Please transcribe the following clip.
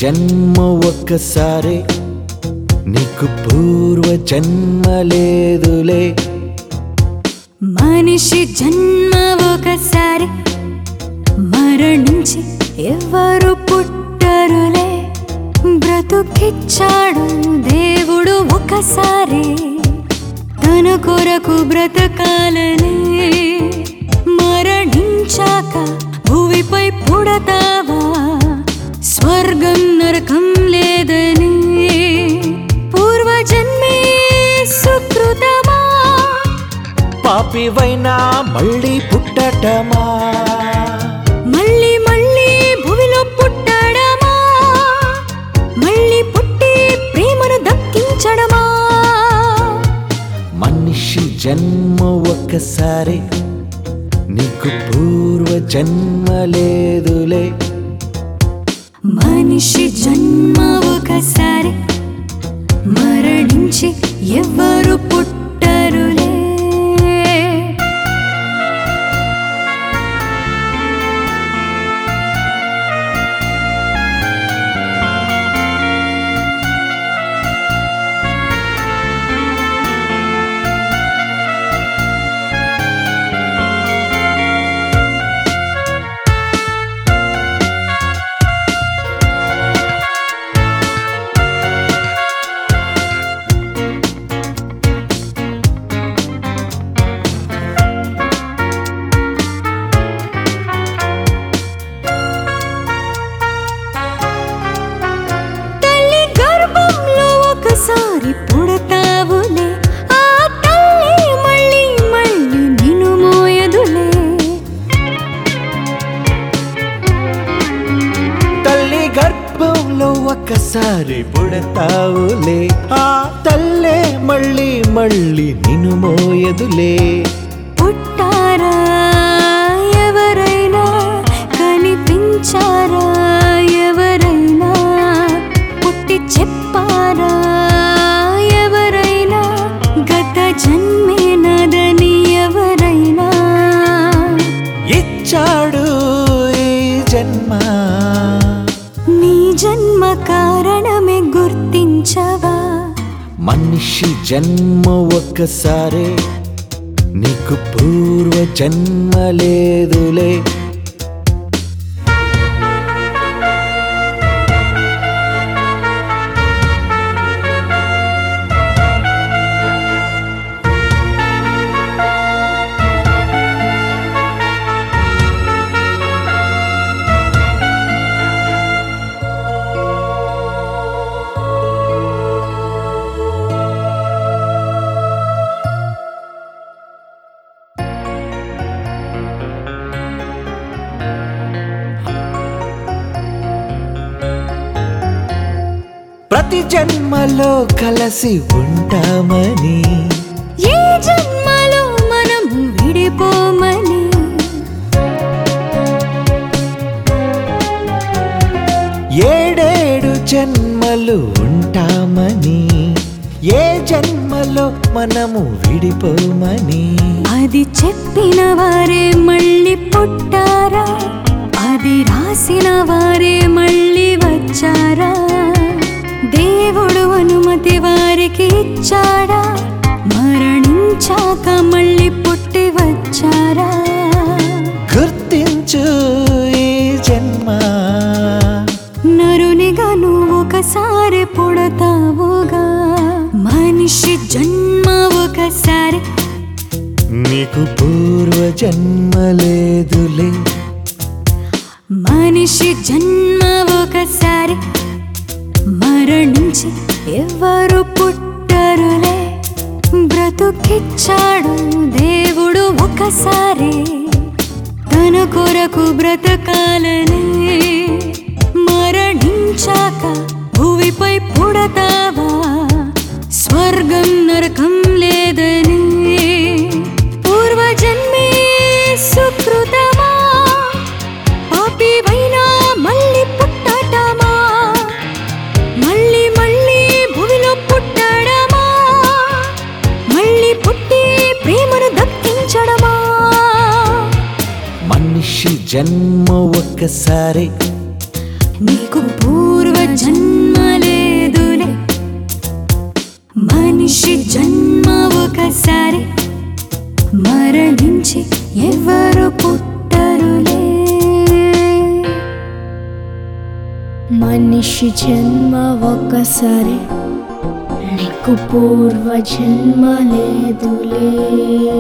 జన్మ ఒక్కసారి నీకు పూర్వ జన్మ లేదులే మనిషి జన్మ ఒకసారి మరణించి ఎవరు పుట్టరులే బ్రతుకిచ్చాడు దేవుడు ఒకసారి తన కొరకు బ్రతకాలని మరణించాక భూమిపై పుడతావా స్వర్గం నరకం లేదని పూర్వజన్మే సుకృతమా పాపివైనా మళ్ళీ పుట్టటమా మళ్ళీ మళ్ళీ భూమిలో పుట్టడమా మళ్ళీ పుట్టి ప్రేమను దక్కించడమా మనిషి జన్మ ఒక్కసారి నీకు పూర్వ జన్మ లేదులే మనిషి జన్మ ఒకసారి మరణించి ఎవరు పుట్టరులే తల్లి గర్భంలో ఒకసారి పుడతావులే ఆ తల్లి మళ్ళీ మళ్ళీ నిన్ను మోయదులే తల్లి గర్భంలో ఒక్కసారి పుడతావులే ఆ తల్లే మళ్ళీ మళ్ళీ నిన్ను మోయదులే పుట్టారా ఎవరైనా కనిపించారా ఎవరైనా పుట్టి చెప్పారా ఎవరైనా గత జన్మే నదని ఎవరైనా ఇచ్చాడు ఈ జన్మ నీ జన్మ కారణమే గుర్తించవా మనిషి జన్మ ఒక్కసారి నీకు పూర్వ జన్మ లేదులే ప్రతి జన్మలో కలిసి ఉంటామని ఏ జన్మలో మనం విడిపోమని ఏడేడు జన్మలు ఉంటామని ఏ జన్మలో మనము విడిపోమని అది చెప్పిన వారే మళ్ళీ పుట్టారా అది రాసిన వారే మళ్ళీ వచ్చారా దేవుడు అనుమతి వారికి ఇచ్చాడా మరణించాక మళ్ళీ పుట్టి వచ్చారా గుర్తించు ఈ జన్మ నరునిగా నువ్వు ఒకసారి పుడతావుగా మనిషి జన్మ ఒకసారి నీకు పూర్వ జన్మ లేదులే మనిషి జన్మ ఒకసారి మరణించి ఎవరు పుట్టరులే బ్రతుకిచ్చాడు దేవుడు ఒకసారి తన కొరకు బ్రతకాలని మరణించాక భూమిపై పుడతావా స్వర్గం నరకం లేదని పూర్వజన్మే సుకృతమా పాపివైనా మళ్ళీ పుట్టటమా మళ్ళీ మళ్ళీ భూమిలో పుట్టడమా మళ్ళీ పుట్టి ప్రేమను దక్కించడమా మనిషి జన్మ ఒక్కసారి నీకు పూర్వ జన్మ లేదులే మనిషి జన్మ ఒకసారి మరణించి ఎవరు పుట్టరులే మనిషి జన్మ ఒక్కసారి నీకు పూర్వ జన్మ లేదులే